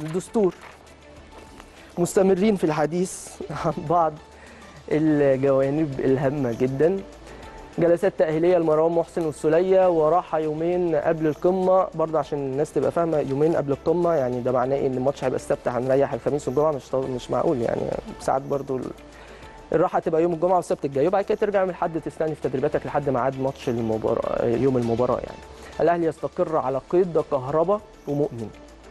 الدستور مستمرين في الحديث عن بعض الجوانب الهامة جدا جلسات تأهيلية لمروان محسن والسولية وراحة يومين قبل القمة برضه عشان الناس تبقى فاهمة يومين قبل القمة يعني ده معناه ان الماتش هيبقى السبت هنريح الخميس والجمعة مش طو- مش معقول يعني ساعات برضه ال- الراحة تبقى يوم الجمعة والسبت الجاي وبعد كده ترجع من الحد تستأنف تدريباتك لحد ميعاد ماتش المباراة يوم المباراة يعني الأهلي يستقر على قيد كهربا ومؤمن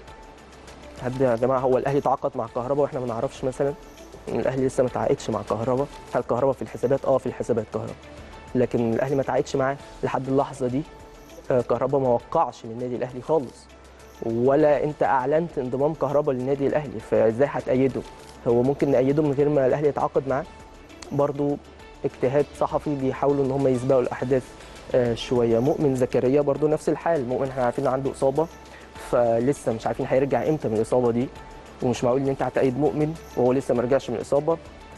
حد يا جماعة هو الأهلي تعاقد مع كهربا واحنا ما نعرفش مثلا الاهلي لسه ما تعاقدش مع كهربا هل كهربا في الحسابات اه في الحسابات كهربا لكن الاهلي ما تعاقدش معاه لحد اللحظه دي آه، كهربا ما وقعش من النادي الاهلي خالص ولا انت اعلنت انضمام كهربا للنادي الاهلي فازاي هتأيده هو ممكن نأيده من غير ما الاهلي يتعاقد معاه برضو اجتهاد صحفي بيحاولوا ان هم يسبقوا الاحداث آه، شويه مؤمن زكريا برضو نفس الحال مؤمن احنا عارفين إن عنده اصابه فلسه مش عارفين هيرجع امتى من الاصابه دي ومش معقول ان انت هتأيد مؤمن وهو لسه ما رجعش من الاصابه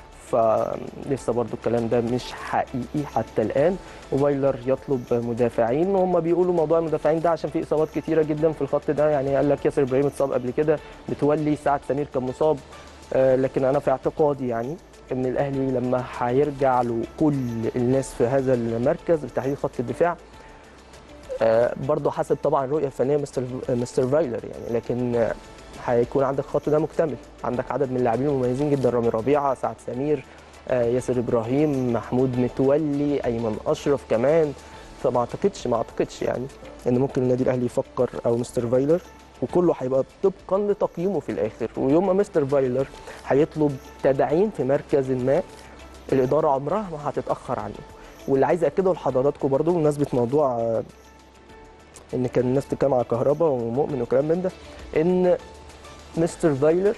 فلسه برضو الكلام ده مش حقيقي حتى الان وفايلر يطلب مدافعين وهم بيقولوا موضوع المدافعين ده عشان في اصابات كتيره جدا في الخط ده يعني قال لك ياسر ابراهيم اتصاب قبل كده متولي سعد سمير كان مصاب آه، لكن انا في اعتقادي يعني ان الاهلي لما هيرجع له كل الناس في هذا المركز بالتحديد خط الدفاع آه، برضه حسب طبعا الرؤيه الفنيه مستر مستر فايلر يعني لكن آه، هيكون عندك الخط ده مكتمل عندك عدد من اللاعبين المميزين جدا رامي ربيعه سعد سمير آه، ياسر ابراهيم محمود متولي ايمن اشرف كمان فما اعتقدش ما اعتقدش يعني ان ممكن النادي الاهلي يفكر او مستر فايلر وكله هيبقى طبقا لتقييمه في الاخر ويوم ما مستر فايلر هيطلب تدعيم في مركز ما الاداره عمرها ما هتتاخر عنه واللي عايز اكده لحضراتكم برضو بمناسبه موضوع آه، ان كان الناس تتكلم على كهربا ومؤمن وكلام من ده ان مستر فايلر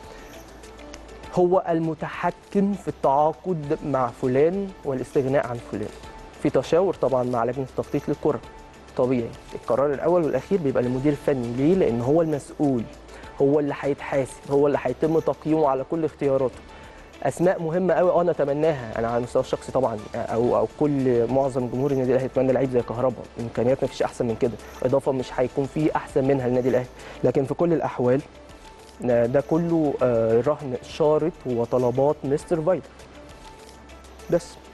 هو المتحكم في التعاقد مع فلان والاستغناء عن فلان في تشاور طبعا مع لجنه التخطيط للكره طبيعي القرار الاول والاخير بيبقى للمدير الفني ليه لان هو المسؤول هو اللي هيتحاسب هو اللي هيتم تقييمه على كل اختياراته اسماء مهمه قوي اه نتمناها انا على المستوى الشخصي طبعا او او كل معظم جمهور النادي الاهلي يتمنى لعيب زي كهربا امكانيات ما فيش احسن من كده اضافه مش هيكون في احسن منها للنادي الاهلي لكن في كل الاحوال ده كله آه، رهن شارط وطلبات مستر فايلر بس